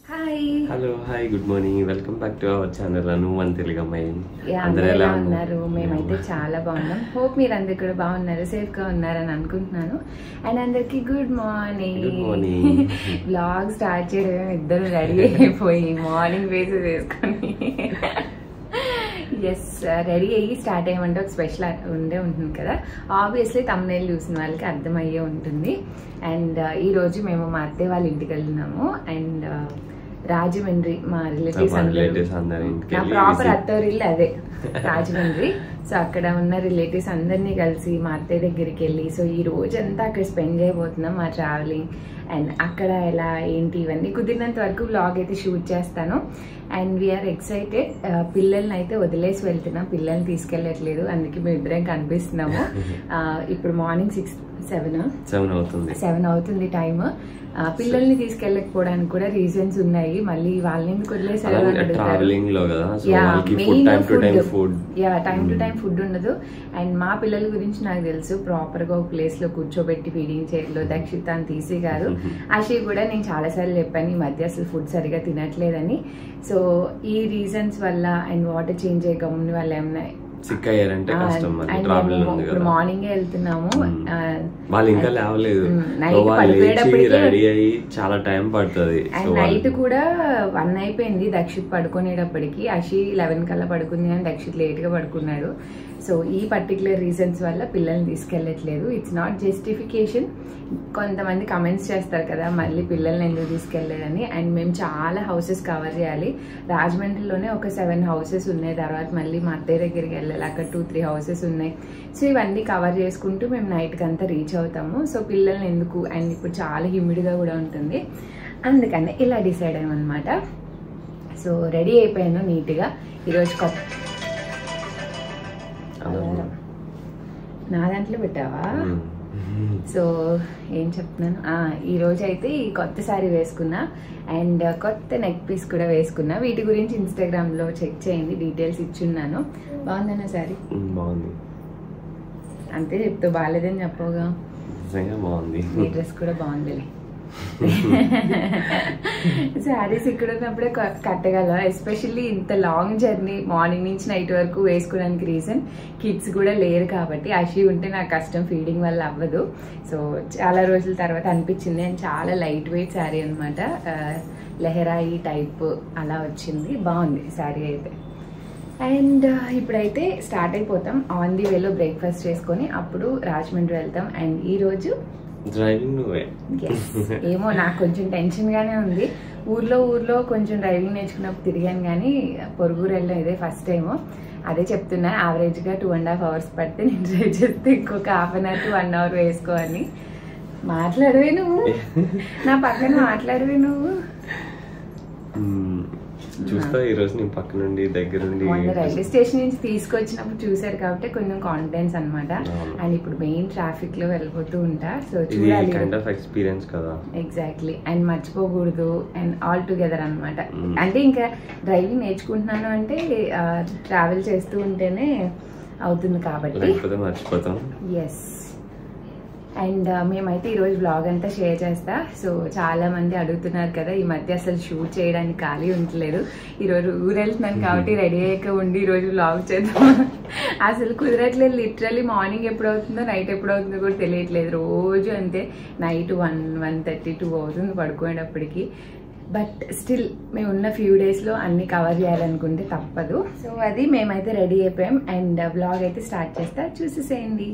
Hi hello hi good morning welcome back to our channel Anu మన తెలుగు అమ్మాయి yeah, అందరూ ఎలా ఉన్నారు మేమైతే చాలా బాగున్నాం హోప్ మీరు అందరు కూడా బాగున్నారు సేఫ్ గా ఉన్నారని అనుకుంటున్నాను అండ్ అందరికి good morning Good morning. Blog start చేయడం ఇద్దరు రెడీ అయిపోయి మార్నింగ్ ఫేస్ వేసుకొని ఎస్ రెడీ అయ్యి స్టార్ట్ అయ్యమంటే ఒక స్పెషల్ ఉండే ఉంటుంది కదా ఆబ్వియస్లీ తమ్నేల్ చూసిన వాళ్ళకి అర్థమయ్యే ఉంటుంది అండ్ ఈ రోజు మేము మా అత్తయ్య వాళ్ళ ఇంటికి వెళ్తున్నాము అండ్ రాజమండ్రి మా రిలేటివ్స్ మా అందరూ relatives అందరి ఇంటికి నా వెళ్ళి ప్రాపర్ visit. అత్తోరిల్లు అదే రాజమండ్రి సో అక్కడ ఉన్న రిలేటివ్స్ అందరినీ కలిసి మా అత్తయ్య దగ్గరికి వెళ్ళి సో ఈ రోజు అంతా అక్కడ స్పెండ్ చేయబోతున్నాం మా ట్రావెలింగ్ అండ్ అక్కడ ఎలా ఏంటి ఇవన్నీ కుదిరినంత వరకు వ్లాగ్ అయితే షూట్ చేస్తాను అండ్ వీఆర్ ఎక్సైటెడ్ పిల్లల్ని అయితే వదిలేసి వెళ్తున్నాం పిల్లల్ని తీసుకెళ్ళట్లేదు అందుకే మేము ఇద్దరం కనిపిస్తున్నాము ఆ, ఇప్పుడు మార్నింగ్ సిక్స్ సెవెన్ సెవెన్ అవుతుంది సెవెన్ అవుతుంది టైమ్ పిల్లల్ని తీసుకెళ్ళకపోవడానికి కూడా రీజన్స్ ఉన్నాయి మళ్ళీ వాళ్ళని ఎందుకు వదిలేసారు అని అడుగుతారు. ట్రావెలింగ్ లో కదా సో యా వాళ్ళకి food main time to time food food ya time to time food ఉండదు అండ్ మా పిల్లల గురించి నాకు తెలుసు ప్రాపర్ గా ఒక ప్లేస్ లో కూర్చోబెట్టి ఫీడింగ్ చేయట్లో దక్షిత అని తీసి కాదు అషి కూడా నేను చాలా సార్లు చెప్పాను ఈ మధ్య అసలు ఫుడ్ సరిగా తినట్లేదని సో ఈ రీజన్స్ వల్ల అండ్ వాటర్ చేంజ్ అయ్యే గమ్ముని వల్ల ఏమన్నా సిక్ అయ్యారంటే కష్టం మరి అండ్ ట్రావెల్ మేము ఉంది ఇప్పుడు కదా మార్నింగ్ వెళ్తున్నాము మ్మ్. ఆ, వాళ్ళు ఇంకా లేవలేదు మ్మ్. సో నైట్ వాళ్ళు లేచి పడుకునేటప్పటికే- రెడీ అయ్యి చాలా టైం పడుతుంది సో అండ్ నైట్ కూడా వన్ అయిపోయింది దక్షిత్ పడుకునేటప్పటికి అషి లెవెన్ కల్లా పడుకుంది కానీ దక్షిత్ లేట్ గా పడుకున్నాడు సో ఈ పర్టికులర్ రీజన్స్ వల్ల పిల్లల్ని తీసుకెళ్ళట్లేదు ఇట్స్ నాట్ జస్టిఫికేషన్ కొంతమంది కమెంట్స్ చేస్తారు కదా మళ్ళీ పిల్లల్ని ఎందుకు తీసుకెళ్ళలేదని అండ్ మేము చాలా హౌసెస్ కవర్ చేయాలి రాజమండ్రిలోనే ఒక సెవెన్ హౌసెస్ ఉన్నాయి తర్వాత మళ్ళీ మా అత్తయ్య దగ్గరికి వెళ్ళాలి అక్కడ టూ త్రీ హౌసెస్ ఉన్నాయి సో ఇవన్నీ కవర్ చేసుకుంటూ మేము నైట్కి అంతా రీచ్ అవుతాము సో పిల్లల్ని ఎందుకు అండ్ ఇప్పుడు చాలా హ్యూమిడ్గా కూడా ఉంటుంది అందుకని ఇలా డిసైడ్ అయ్యామన్నమాట సో రెడీ అయిపోయాను నీట్గా ఈరోజు కొత్త అలాగే. నా దాంట్లో పెట్టావా మ్మ్. సో ఏం చెప్తున్నాను ఆ, ఈ రోజు అయితే ఈ కొత్త శారీ వేసుకున్నా అండ్ కొత్త నెక్ పీస్ కూడా వేసుకున్నా వీటి గురించి ఇన్స్టాగ్రామ్ లో చెక్ చేయండి డీటెయిల్స్ ఇచ్చున్నాను బాగుందన్న శారీ మ్మ్, బాగుంది అంతే చెప్తూ బాగాలేదని చెప్పవుగా నిజంగా బాగుంది ఈ డ్రెస్ కూడా బాగుందిలే శారీస్ ఇక్కడ ఉన్నప్పుడే క- కట్టగలం ఎస్పెషల్లీ ఇంత లాంగ్ జర్నీ మార్నింగ్ నుంచి నైట్ వరకు వేసుకోవడానికి రీజన్ కిడ్స్ కూడా లేరు కాబట్టి అషి ఉంటే నాకు కష్టం ఫీడింగ్ వల్ల అవ్వదు సో చాలా రోజుల తర్వాత అనిపించింది అండ్ చాలా లైట్ వెయిట్ శారీ అనమాట లెహరాయి టైప్ అలా వచ్చింది బాగుంది శారీ అయితే అండ్ ఇప్పుడైతే స్టార్ట్ అయిపోతాం ఆన్ ది వేలో బ్రేక్ఫాస్ట్ చేసుకొని అప్పుడు రాజమండ్రి వెళ్తాం అండ్ ఈ రోజు డ్రైవింగ్ నువ్వే Yes. ఏమో నాకు కొంచెం టెన్షన్ గానే ఉంది ఊర్లో ఊర్లో కొంచెం డ్రైవింగ్ నేర్చుకున్నప్పుడు తిరిగాను కానీ పొరుగురు వెళ్ళడం ఇదే ఫస్ట్ టైం అదే చెప్తున్నా యావరేజ్ గా టూ అండ్ హాఫ్ అవర్స్ పడితే నేను డ్రైవ్ చేస్తే ఇంకొక half an hour to one hour వేసుకోవాలి మాట్లాడవే నువ్వు నా పక్కన మాట్లాడవే నువ్వు మ్మ్. చూస్తా ఈ రోజు నీ పక్క నుండి దగ్గర నుండి మొన్న రైల్వే స్టేషన్ నుంచి తీసుకొచ్చినప్పుడు చూసారు కాబట్టి కొంచెం కాన్ఫిడెన్స్ అన్నమాట అవును. అండ్ ఇప్పుడు మెయిన్ ట్రాఫిక్ లో వెళ్ళిపోతూ ఉంటా సో ఇది చూడాలి కైండ్ ఆఫ్ ఎక్స్పీరియన్స్ కదా ఎగ్జాక్ట్లీ అండ్ మర్చిపోకూడదు అండ్ ఆల్ టుగెదర్ అనమాట Mm. అంటే ఇంకా డ్రైవింగ్ నేర్చుకుంటున్నాను అంటే ట్రావెల్ చేస్తూ ఉంటేనే అవుతుంది కాబట్టి లేకపోతే మర్చిపోతాం ఎస్ అండ్ మేమైతే ఈరోజు బ్లాగ్ అంతా షేర్ చేస్తా సో చాలా మంది అడుగుతున్నారు కదా ఈ మధ్య అసలు షూట్ చేయడానికి ఖాళీ ఉండలేదు ఈరోజు ఊరు వెళ్తున్నాను కాబట్టి రెడీ అయ్యాక ఉండి ఈరోజు బ్లాగ్ చేద్దాం అసలు కుదరట్లేదు లిటరలీ మార్నింగ్ ఎప్పుడు అవుతుందో నైట్ ఎప్పుడు అవుతుందో కూడా తెలియట్లేదు రోజు అంతే night one one thirty two అవుతుంది పడుకునేటప్పటికి బట్ స్టిల్ మేము ఉన్న ఫ్యూ డేస్లో అన్ని కవర్ చేయాలనుకుంటే తప్పదు సో అది మేమైతే రెడీ అయిపోయాం అండ్ బ్లాగ్ అయితే స్టార్ట్ చేస్తా చూసేసేయండి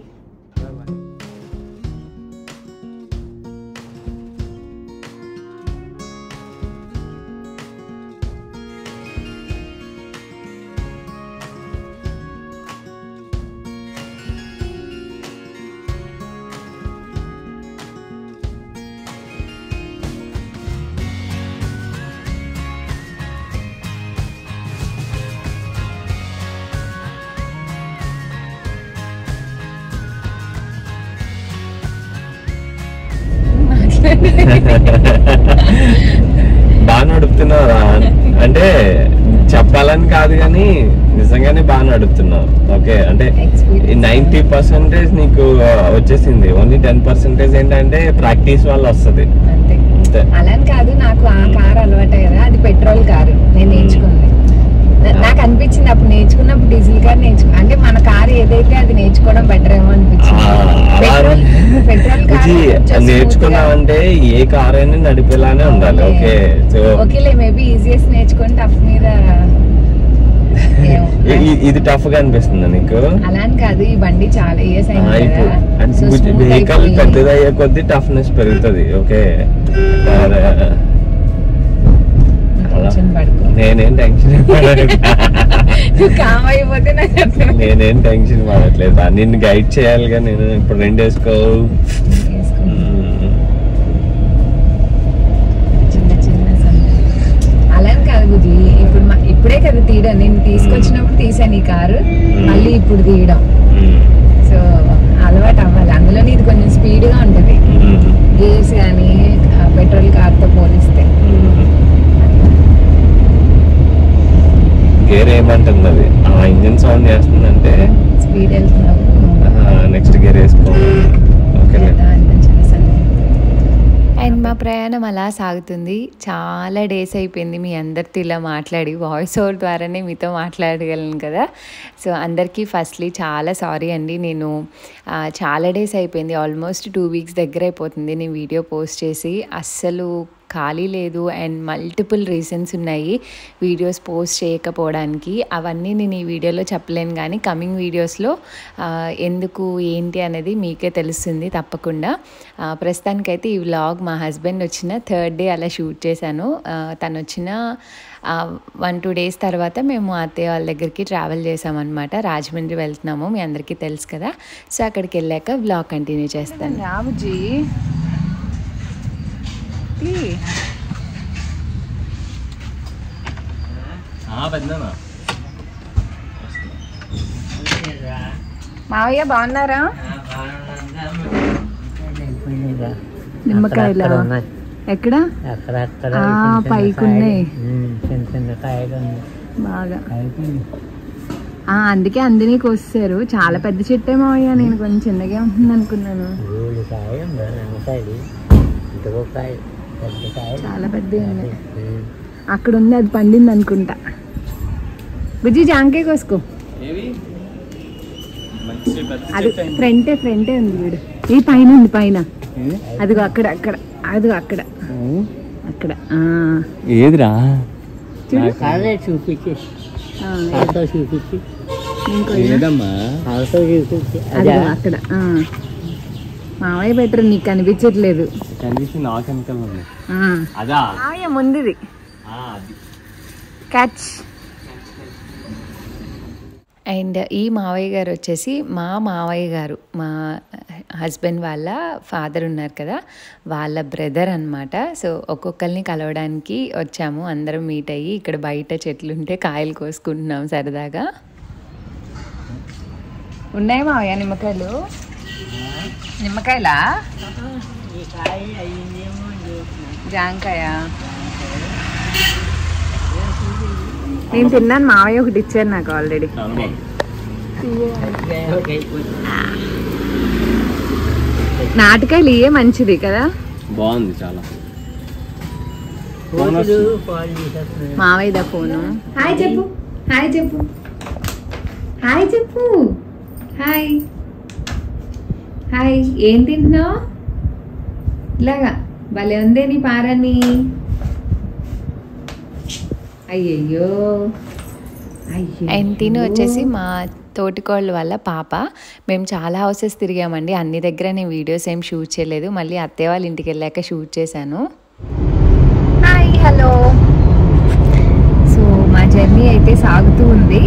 బాగా నడుపుతున్నారా అంటే చెప్పాలని కాదు కానీ నిజంగానే బాగా నడుపుతున్నావు ఓకే అంటే Experience. నైన్టీ పర్సెంటేజ్ నీకు ఆ, వచ్చేసింది ఓన్లీ టెన్ పర్సెంటేజ్ ఏంటంటే ప్రాక్టీస్ వల్ల వస్తుంది అంతే అంతే అలా అని కాదు నాకు ఆ కార్ అలవాటే కదా నేర్చుకోవడం బెటర్ ఏమో అనిపించింది ఆ, అలా పెట్రోల్ పెట్రోల్ కార్ బుజ్జి, కొంచెం smooth గా- నేర్చుకున్నావంటే ఏ కార్ అయినా నడిపేలానే ఉండాలి ఓకే సో ఓకేలే మేబీ ఈజియెస్ట్ నేర్చుకొని టఫ్ మీద ఏమో. ఇ- ఇ- ఇది టఫ్ గా అనిపిస్తుందా నీకు అలా అని కాదు ఈ బండి చాలా ఇయర్స్ ఆ, అయింది ఇప్పుడు కదా అంటే So smooth వెహికల్ అయిపోయి- పెద్దది అయ్యే కొద్దీ టఫ్నెస్ పెరుగుతుంది ఓకే టెన్షన్ పడుకో నేనేం టెన్షన్ నువ్వు కామ్ అయిపోతే నాకు అర్థం. నేనేం టెన్షన్ పడట్లేదు నిన్ను గైడ్ చేయాలిగా నేను ఇప్పుడు రెండు వేసుకో వేసుకో. మ్మ్. చిన్న చిన్న సందడి. అలా అని కాదు బుద్ధి ఇప్పుడు మా- ఇప్పుడే కదా తీయడం నేను తీసుకొచ్చినప్పుడు తీసాను ఈ కారు మళ్ళీ ఇప్పుడు తీయడం మ్మ్. సో అలవాటు అవ్వాలి అందులో ఇది కొంచెం స్పీడ్ గా ఉంటది మ్మ్. గేర్స్ కానీ పెట్రోల్ కార్ తో పోలిస్తే మ్మ్. గేర్ ఏమంటుంది అది ఆ ఇంజిన్ సౌండ్ చేస్తుందంటే స్పీడ్ వెళ్తున్నావు నెక్స్ట్ గేర్ వేసుకో ఓకేలే కదా అనిపించింది సందడి. అండ్ మా ప్రయాణం అలా సాగుతుంది చాలా డేస్ అయిపోయింది మీ అందరితో ఇలా మాట్లాడి వాయిస్ ఓవర్ ద్వారానే మీతో మాట్లాడగలను కదా సో అందరికీ ఫస్ట్లీ చాలా సారీ అండి నేను ఆ, చాలా డేస్ అయిపోయింది ఆల్మోస్ట్ టూ వీక్స్ దగ్గర అయిపోతుంది నేను వీడియో పోస్ట్ చేసి అస్సలు ఖాళీ లేదు అండ్ మల్టిపుల్ రీజన్స్ ఉన్నాయి వీడియోస్ పోస్ట్ చేయకపోవడానికి అవన్నీ నేను ఈ వీడియోలో చెప్పలేను కానీ కమింగ్ వీడియోస్లో ఎందుకు ఏంటి అనేది మీకే తెలుస్తుంది తప్పకుండా ఆ, ప్రస్తుతానికైతే ఈ వ్లాగ్ మా హస్బెండ్ వచ్చిన థర్డ్ డే అలా షూట్ చేశాను ఆ, తను వచ్చిన వన్ టూ డేస్ తర్వాత మేము అత్తయ్య వాళ్ళ దగ్గరికి ట్రావెల్ చేసామన్నమాట రాజమండ్రి వెళ్తున్నాము మీ అందరికీ తెలుసు కదా సో అక్కడికి వెళ్ళాక వ్లాగ్ కంటిన్యూ చేస్తాను రాముజీ మావయ్య బాగున్నారా నిమ్మకాయలు ఎక్కడ అక్కడక్కడ ఆ, పైకి ఉన్నాయి చిన్న చిన్న కాయలు ఉన్నాయి బాగా అయిపోయింది ఆ అందుకే అందరినీ కోస్తారు చాలా పెద్ద చెట్టే మావయ్య నేను కొంచెం చిన్నగా ఉంటుంది అనుకున్నాను మూడు కాయ ఉంది నిమ్మకాయలు ఇంకొక కాయ పెద్ద కాయ చాలా పెద్దవి ఉన్నాయి అక్కడ ఉంది అది పండింది అనుకుంటా బుజ్జి జాంకాయ కోసుకో అది ఫ్రంటే ఫ్రంటే ఉంది వీడు ఈ పైన ఉంది పైన అదిగో అక్కడ అక్కడ అదిగో అక్కడ అక్కడ ఆ. ఏదిరా అదే చూపించి ఆ, వాళ్ళతో చూపించి ఇంకో ఏదమ్మా వాళ్ళతో చూపించి అదే అదిగో అక్కడ ఆ. మావయ్య బెటర్ నీకు కనిపించట్లేదు కనీసి నాకు వెనకాల ఉంది ఆ. అదా మావయ్య ముందుది అది క్యాచ్ అండ్ ఈ మావయ్య గారు వచ్చేసి మా మావయ్య గారు మా హస్బెండ్ వాళ్ళ ఫాదర్ ఉన్నారు కదా వాళ్ళ బ్రదర్ అన్నమాట సో ఒక్కొక్కరిని కలవడానికి వచ్చాము అందరం మీట్ అయ్యి ఇక్కడ బయట చెట్లు ఉంటే కాయలు కోసుకుంటున్నాం సరదాగా ఉన్నాయి మావయ్య నిమ్మకాయలు నిమ్మకాయలా జాంకాయ నేను తిన్నాను మావయ్య ఒకటి ఇచ్చారు నాకు ఆల్రెడీ చాలా బాగుంది నాటకాయలు ఇయే మంచిది కదా బాగుంది చాలా కోతులు పాలు చేసేస్తున్నాయి మావయ్య ఫోను హాయ్ చెప్పు హాయ్ చెప్పు హాయ్ చెప్పు హాయ్ హాయ్ ఏం తింటున్నావు ఇలాగా భలే ఉందే నీ పారాన్ని అయ్యయ్యో అండ్ తిని వచ్చేసి మా తోటికోళ్ళ వల్ల పాప మేము చాలా హౌసెస్ తిరిగామండి అన్ని దగ్గర నేను వీడియోస్ ఏం షూట్ చేయలేదు మళ్ళీ అత్తయ్య వాళ్ళ ఇంటికి వెళ్ళాక షూట్ చేశాను హాయ్ హలో సో మా జర్నీ అయితే సాగుతూ ఉంది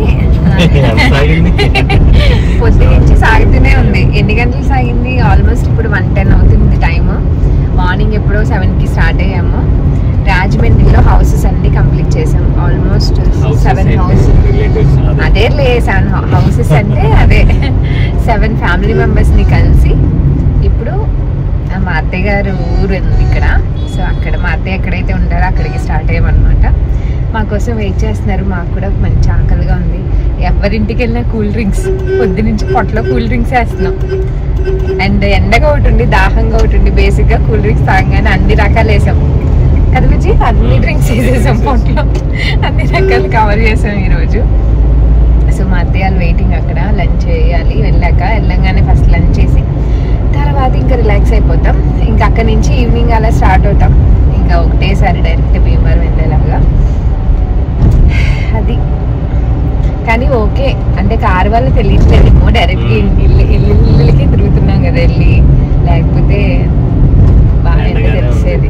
పొద్దు నుంచి సాగుతూనే ఉంది ఎన్ని గంటలు సాగింది ఆల్మోస్ట్ ఇప్పుడు వన్ టెన్ అవుతుంది టైం మార్నింగ్ ఎప్పుడో సెవెన్కి స్టార్ట్ అయ్యాము రాజమండ్రిలో హౌసెస్ అన్ని కంప్లీట్ చేసాం ఆల్మోస్ట్ సెవెన్ హౌస్ అదే లే సెవెన్ హౌసెస్ అంటే అదే సెవెన్ ఫ్యామిలీ మెంబర్స్ ని కలిసి ఇప్పుడు ఆ మా అత్తయ్య గారు ఊరు ఉంది ఇక్కడ సో అక్కడ మా అత్తయ్య ఎక్కడైతే ఉంటారో అక్కడికి స్టార్ట్ అయ్యామన్నమాట మా కోసం వెయిట్ చేస్తున్నారు మాకు కూడా మంచి ఆకలిగా ఉంది ఎవరింటికి వెళ్ళినా కూల్ డ్రింక్స్ పొద్దు నుంచి పొట్టలో కూల్ డ్రింక్స్ వేస్తున్నాం అండ్ ఎండగా ఒకటి ఉండి దాహంగా ఒకటి ఉండి బేసిక్గా కూల్ డ్రింక్స్ తాగగానే అన్ని రకాలు వేసాం కదా విజి అన్ని డ్రింక్స్ వేసేసాం పొట్టలో అన్ని రకాలు కవర్ చేసాం ఈరోజు సో సో మా అత్తయ్య వాళ్ళు వెయిటింగ్ అక్కడ లంచ్ చేయాలి వెళ్ళాక వెళ్ళంగానే ఫస్ట్ లంచ్ చేసి తర్వాత ఇంకా రిలాక్స్ అయిపోతాం ఇంకా అక్కడి నుంచి ఈవినింగ్ అలా స్టార్ట్ అవుతాం ఇంకా ఒకటేసారి డైరెక్ట్ భీమవరం వెళ్ళేలాగా అది కానీ ఓకే అంటే కార్ వల్ల తెలియట్లేదేమో డైరెక్ట్ ఇల్లు ఇల్లు ఇల్లులకి తిరుగుతున్నాం కదా వెళ్ళి లేకపోతే బాగా తెలిసేది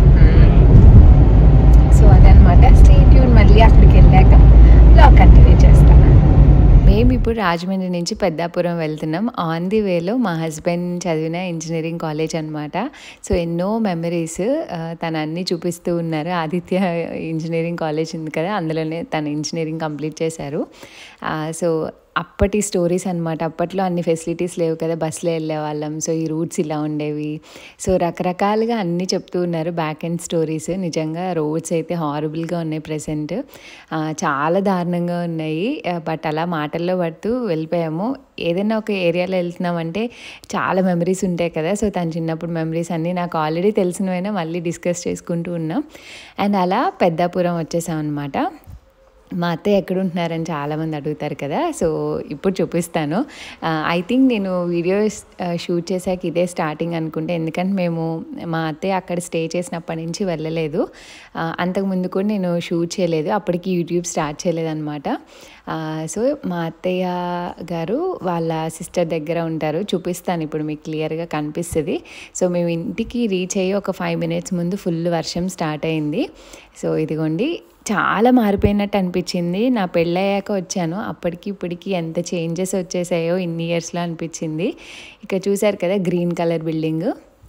సో అదనమాట స్టే ట్యూన్ మళ్ళీ అక్కడికి వెళ్ళాక బ్లాగ్ కంటిన్యూ చేస్తాను మేము ఇప్పుడు రాజమండ్రి నుంచి పెద్దాపురం వెళ్తున్నాం ఆన్ ది వేలో మా హస్బెండ్ చదివిన ఇంజనీరింగ్ కాలేజ్ అనమాట సో ఎన్నో మెమరీస్ తను అన్నీ చూపిస్తూ ఉన్నారు ఆదిత్య ఇంజనీరింగ్ కాలేజ్ ఉంది కదా అందులోనే తను ఇంజనీరింగ్ కంప్లీట్ చేశారు సో అప్పటి స్టోరీస్ అనమాట అప్పట్లో అన్ని ఫెసిలిటీస్ లేవు కదా బస్సులో వెళ్ళే వాళ్ళం సో ఈ రూట్స్ ఇలా ఉండేవి సో రకరకాలుగా అన్నీ చెప్తూ ఉన్నారు బ్యాక్ ఎండ్ స్టోరీస్ నిజంగా రోడ్స్ అయితే హారబుల్గా ఉన్నాయి ప్రజెంట్ చాలా దారుణంగా ఉన్నాయి బట్ అలా మాటల్లో పడుతూ వెళ్ళిపోయాము ఏదైనా ఒక ఏరియాలో వెళ్తున్నామంటే చాలా మెమరీస్ ఉంటాయి కదా సో తన చిన్నప్పుడు మెమరీస్ అన్నీ నాకు ఆల్రెడీ తెలిసినవైనా మళ్ళీ డిస్కస్ చేసుకుంటూ ఉన్నాం అండ్ అలా పెద్దాపురం వచ్చేసాం అనమాట మా అత్తయ్య ఎక్కడ ఉంటున్నారని చాలామంది అడుగుతారు కదా సో ఇప్పుడు చూపిస్తాను ఐ థింక్ నేను వీడియో షూట్ చేశాక ఇదే స్టార్టింగ్ అనుకుంటే ఎందుకంటే మేము మా అత్తయ్య అక్కడ స్టే చేసినప్పటి నుంచి వెళ్ళలేదు అంతకుముందు కూడా నేను షూట్ చేయలేదు అప్పటికి యూట్యూబ్ స్టార్ట్ చేయలేదన్నమాట సో మా అత్తయ్య గారు వాళ్ళ సిస్టర్ దగ్గర ఉంటారు చూపిస్తాను ఇప్పుడు మీకు క్లియర్గా కనిపిస్తుంది సో మేము ఇంటికి రీచ్ అయ్యి ఒక ఫైవ్ మినిట్స్ ముందు ఫుల్ వర్షం స్టార్ట్ అయింది సో ఇదిగోండి చాలా మారిపోయినట్టు అనిపించింది నా పెళ్ళయ్యాక వచ్చాను అప్పటికి ఇప్పటికి ఎంత చేంజెస్ వచ్చేసాయో ఇన్ని ఇయర్స్లో అనిపించింది ఇక చూశారు కదా గ్రీన్ కలర్ బిల్డింగ్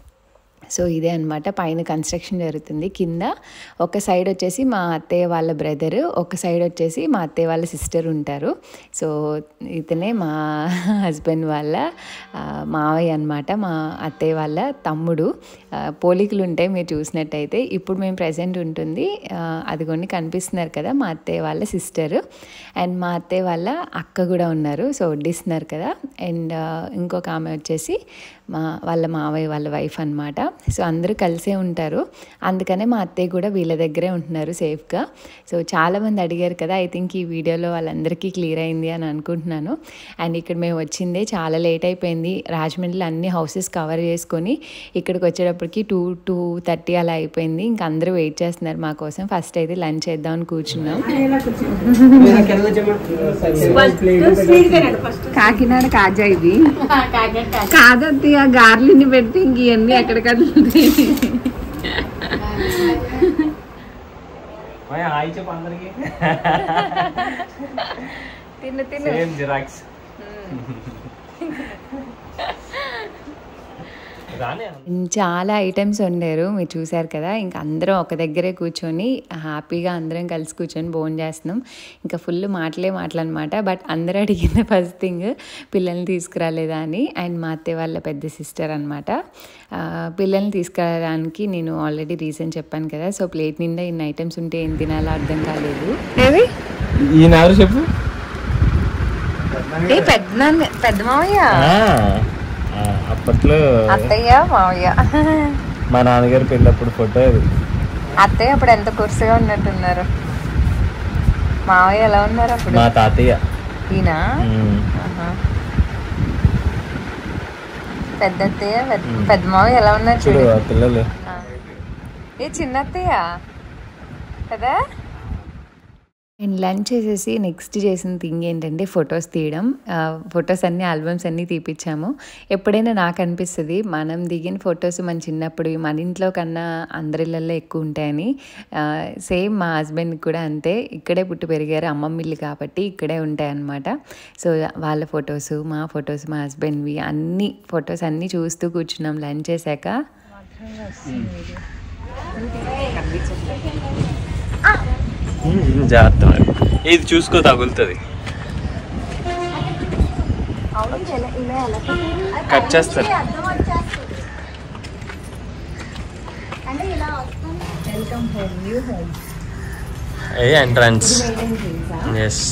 సో ఇదే అనమాట పైన కన్స్ట్రక్షన్ జరుగుతుంది కింద ఒక సైడ్ వచ్చేసి మా అత్తయ్య వాళ్ళ బ్రదర్ ఒక సైడ్ వచ్చేసి మా అత్తయ్య వాళ్ళ సిస్టర్ ఉంటారు సో ఇతనే మా హస్బెండ్ వాళ్ళ మావయ్య అనమాట మా అత్తయ్య వాళ్ళ తమ్ముడు పోలికలు ఉంటాయి మీరు చూసినట్టయితే ఇప్పుడు మేము ప్రజెంట్ ఉంటుంది అదిగోండి కనిపిస్తున్నారు కదా మా అత్తయ్య వాళ్ళ సిస్టర్ అండ్ మా అత్తయ్య వాళ్ళ అక్క కూడా ఉన్నారు సో వడ్డిస్తున్నారు కదా అండ్ ఇంకొక ఆమె వచ్చేసి మా వాళ్ళ మావయ్య వాళ్ళ వైఫ్ అనమాట సో అందరూ కలిసే ఉంటారు అందుకనే మా అత్తయ్య కూడా వీళ్ళ దగ్గరే ఉంటున్నారు సేఫ్గా సో చాలామంది అడిగారు కదా ఐ థింక్ ఈ వీడియోలో వాళ్ళందరికీ క్లియర్ అయింది అని అనుకుంటున్నాను అండ్ ఇక్కడ మేము వచ్చిందే చాలా లేట్ అయిపోయింది రాజమండ్రిలో అన్ని హౌసెస్ కవర్ చేసుకొని ఇక్కడికి వచ్చేటప్పటికి టూ టూ థర్టీ అలా అయిపోయింది ఇంకా అందరూ వెయిట్ చేస్తున్నారు మా కోసం ఫస్ట్ అయితే లంచ్ చేద్దామని కూర్చున్నాం కాకినాడ కాజా ఇది కాదత్తి ఆ గార్లిని పెట్టి ఇంక ఇవన్నీ ఎక్కడికక్కడ హాయ్ చెప్పు అందరికి తిను తిను సేమ్ జిరాక్స్ రానే చాలా ఐటమ్స్ వండారు మీరు చూసారు కదా ఇంకా అందరం ఒక దగ్గరే కూర్చొని హ్యాపీగా అందరం కలిసి కూర్చొని భోజనం చేస్తున్నాం ఇంకా ఫుల్ మాటలే మాటలన్నమాట బట్ అందరూ అడిగింది ఫస్ట్ థింగ్ పిల్లల్ని తీసుకురాలేదా అని అండ్ మా అత్తయ్య వాళ్ళ పెద్ద సిస్టర్ అనమాట పిల్లల్ని తీసుకురావడానికి నేను ఆల్రెడీ రీజన్ చెప్పాను కదా సో ప్లేట్ నిండా ఇన్ని ఐటమ్స్ ఉంటే ఏం తినాలో అర్థం కాలేదు ఏది ఈయన ఎవరు చెప్పు ఏ పెద్ద పెద్ద మావయ్య ఆ, అప్పట్లో అత్తయ్య మావయ్య మా నాన్నగారి పెళ్ళప్పుడు ఫోటో అది అత్తయ్య అప్పుడు ఎంత కుర్సుగా ఉన్నట్టున్నారు మావయ్య ఎలా ఉన్నారు అప్పుడు మా తాతయ్య ఈయన ఉమ్. ఆహా. పెద్ద అత్తయ్య పెద్ద- పెద్ద మావయ్య ఎలా ఉన్నారు చూడు చూడు ఆ పిల్లలు ఆ. ఏ చిన్న అత్తయ్య కదా అండ్ లంచ్ చేసేసి నెక్స్ట్ చేసిన థింగ్ ఏంటంటే ఫొటోస్ తీయడం ఫొటోస్ అన్ని ఆల్బమ్స్ అన్నీ తీపిచ్చాము ఎప్పుడైనా నాకు అనిపిస్తుంది మనం దిగిన ఫొటోస్ మన చిన్నప్పుడు మన ఇంట్లో కన్నా అందరిళ్ళల్లో ఎక్కువ ఉంటాయని సేమ్ మా హస్బెండ్కి కూడా అంతే ఇక్కడే పుట్టి పెరిగారు అమ్మమ్మ ఇల్లు కాబట్టి ఇక్కడే ఉంటాయన్నమాట సో వాళ్ళ ఫొటోస్ మా ఫొటోస్ మా హస్బెండ్వి అన్ని ఫొటోస్ అన్నీ చూస్తూ కూర్చున్నాం లంచ్ చేశాక ఉమ్, జాగ్రత్త మరి. ఇది చూసుకో తగులుతుంది కట్ చేస్తారు ఏ ఎంట్రన్స్ ఎస్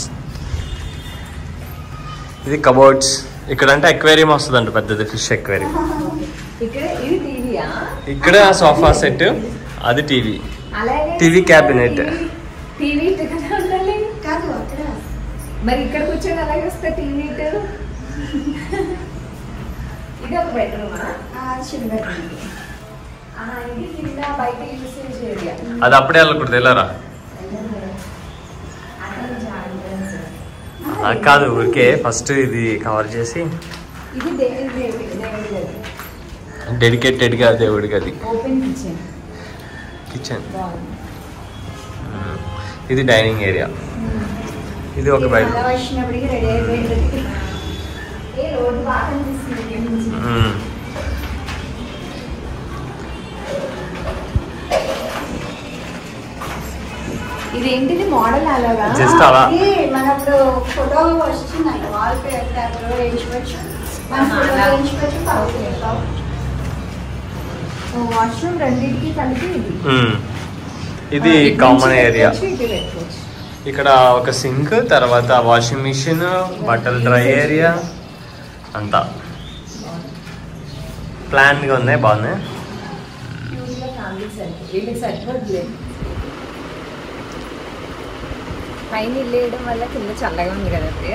ఇది కబోర్డ్స్ ఇక్కడ అంటే ఎక్వేరియం వస్తుందంట పెద్దది ఫిష్ ఎక్వేరియం ఇక్కడ ఇది టీవీయా ఇక్కడ సోఫా సెట్ అది టీవీ అలాగే టీవీ క్యాబినెట్ టీవీ కాదు అక్కడ మరి ఇక్కడ కూర్చొని అలాగే వస్తా టీవీ ఇటు ఇది ఒక బెడ్రూమా చిన్న బెడ్రూమ్ ఇది కింద బయట యూసేజ్ ఏరియా అది అప్పుడే వెళ్ళకూడదు వెళ్ళరా అది కాదు ఊరికే ఫస్ట్ ఇది కవర్ చేసి ఇది దేవుడి దేవుడి దేవుడి గది డెడికేటెడ్గా దేవుడికి అది ఓపెన్ కిచెన్ కిచెన్ బాగుంది ఇది డైనింగ్ ఏరియా ఇది ఒక బెడ్ అలా వచ్చినప్పటికి రెడీ అయిపోయింది ఏ రోడ్డు బాగా కనిపిస్తుంది ఇక్కడి నుంచి ఇదేంటిది మోడల్ అలాగా Just అలా. ఇది మనప్పుడు ఫోటో వచ్చిందండి వాల్ పేపర్ వేయించుకోవచ్చు మన ఆహా, ఫోటో అలా. వేయించుకోవచ్చు పవర్ వాష్రూమ్ రెండింటికి కలిపి ఇది ఇది ఆ, ఇటు కామన్ నుంచి ఏరియా పెట్టుకోవచ్చు, ఇటు పెట్టుకోవచ్చు. ఇక్కడ ఒక సింక్ తర్వాత వాషింగ్ మిషన్ బట్టలు డ్రై ఏరియా అంతా ప్లాన్గా ఉన్నాయి బాగున్నాయి Cute గా family సరిపో- వీళ్ళకి సరిపోద్దులే. పైన ఇల్లు వేయడం వల్ల కింద చల్లగా ఉంది కదా ప్రియ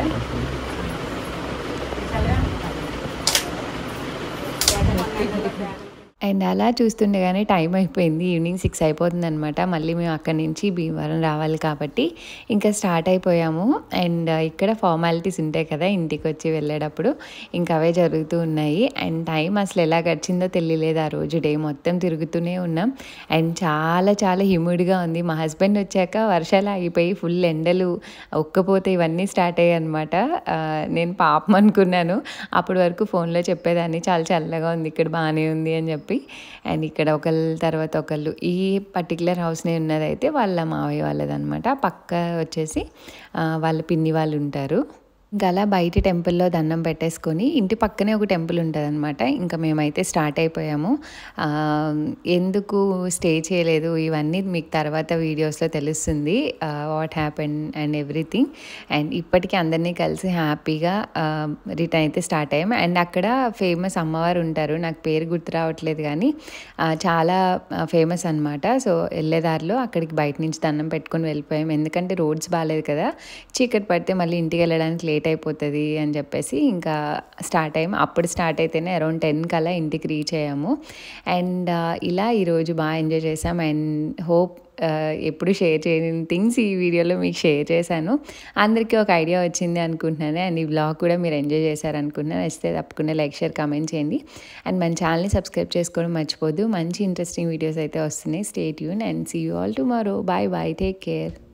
అండ్ అలా చూస్తుండగానే టైం అయిపోయింది ఈవినింగ్ సిక్స్ అయిపోతుంది అనమాట మళ్ళీ మేము అక్కడి నుంచి భీమవరం రావాలి కాబట్టి ఇంకా స్టార్ట్ అయిపోయాము అండ్ ఇక్కడ ఫార్మాలిటీస్ ఉంటాయి కదా ఇంటికి వచ్చి వెళ్ళేటప్పుడు ఇంకా అవే జరుగుతూ ఉన్నాయి అండ్ టైం అసలు ఎలా గడిచిందో తెలియలేదు ఆ రోజు డే మొత్తం తిరుగుతూనే ఉన్నాం అండ్ చాలా చాలా హ్యూమిడ్గా ఉంది మా హస్బెండ్ వచ్చాక వర్షాలు ఆగిపోయి ఫుల్ ఎండలు ఒక్కపోతే ఇవన్నీ స్టార్ట్ అయ్యాయి అనమాట నేను పాపం అనుకున్నాను అప్పటి వరకు ఫోన్లో చెప్పేదాన్ని చాలా చల్లగా ఉంది ఇక్కడ బాగానే ఉంది అని చెప్పి అండ్ ఇక్కడ ఒకళ్ళ తర్వాత ఒకళ్ళు ఈ పర్టికులర్ హౌస్నే ఉన్నదైతే వాళ్ళ మావయ్య వాళ్ళదనమాట పక్క వచ్చేసి ఆ, వాళ్ళ పిన్ని వాళ్ళు ఉంటారు ఇంకా అలా బయట టెంపుల్లో దండం పెట్టేసుకొని ఇంటి పక్కనే ఒక టెంపుల్ ఉంటుంది అనమాట ఇంకా మేమైతే స్టార్ట్ అయిపోయాము ఆ, ఎందుకు స్టే చేయలేదు ఇవన్నీ మీకు తర్వాత వీడియోస్లో తెలుస్తుంది what happen and everything and ఇప్పటికీ అందరినీ కలిసి హ్యాపీగా రిటర్న్ అయితే స్టార్ట్ అయ్యాము అండ్ అక్కడ ఫేమస్ అమ్మవారు ఉంటారు నాకు పేరు గుర్తు రావట్లేదు కానీ ఆ, చాలా ఫేమస్ అనమాట సో వెళ్ళేదారిలో అక్కడికి బయట నుంచి దండం పెట్టుకొని వెళ్ళిపోయాం ఎందుకంటే రోడ్స్ బాగాలేదు కదా చీకటి పడితే మళ్ళీ ఇంటికి వెళ్ళడానికి లేట్ అయిపోతుంది అని చెప్పేసి ఇంకా స్టార్ట్ అయ్యాము అప్పుడు స్టార్ట్ అయితేనే అరౌండ్ టెన్ కల్లా ఇంటికి రీచ్ అయ్యాము అండ్ ఇలా ఈరోజు బాగా ఎంజాయ్ చేసాం అండ్ హోప్ ఎప్పుడు షేర్ చేయని థింగ్స్ ఈ వీడియోలో మీకు షేర్ చేశాను అందరికీ ఒక ఐడియా వచ్చింది అనుకుంటున్నాను అండ్ ఈ బ్లాగ్ కూడా మీరు ఎంజాయ్ చేశారు అనుకుంటున్నాను నచ్చితే తప్పకుండా లైక్ షేర్ కమెంట్ చేయండి అండ్ మన ఛానల్ని సబ్స్క్రైబ్ చేసుకోవడం మర్చిపోద్దు మంచి ఇంట్రెస్టింగ్ వీడియోస్ అయితే వస్తున్నాయి stay tune and see you all tomorrow bye bye take care